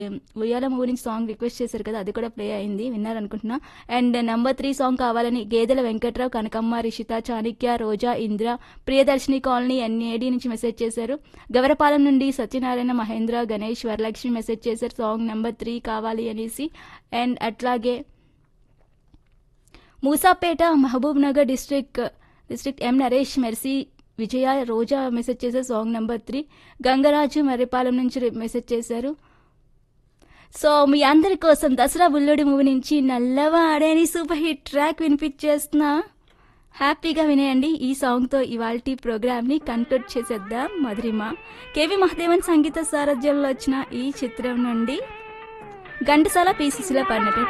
ఉయ్యాల మూవీ నుంచి song request చేశారు కదా అది కూడా ప్లే అయింది విన్నారనుకుంటున్నా అండ్ నెంబర్ త్రీ సాంగ్ కావాలని గేదెల వెంకట్రావు కనకమ్మ రిషిత చాణిక్య రోజా ఇంద్ర ప్రియదర్శిని కాలనీ ఎన్ఏడి నుంచి మెసేజ్ చేశారు గవరపాలెం నుండి సత్యనారాయణ మహేంద్ర గణేష్ వరలక్ష్మి మెసేజ్ చేశారు సాంగ్ నెంబర్ త్రీ కావాలి అనేసి అండ్ అట్లాగే Moosapet Mahabub Nagar district district M Naresh Mercy Vijaya Roja message చేశారు song number three Gangaraju Marripalem నుంచి రి- మెసేజ్ చేశారు సో మీ అందరి కోసం దసరా బుల్లుడి మూవీ నుంచి నల్లవాడని సూపర్ హిట్ ట్రాక్ వినిపించేస్తున్నా హ్యాపీగా వినేయండి ఈ సాంగ్తో ఇవాల్టి ప్రోగ్రామ్ని కంక్లూడ్ చేసేద్దాం మధురిమ కేవి మహదేవన్ సంగీత సారథ్యంలో వచ్చిన ఈ చిత్రం నుండి ఘంటసాల పీసీసీలో పాడినటువంటి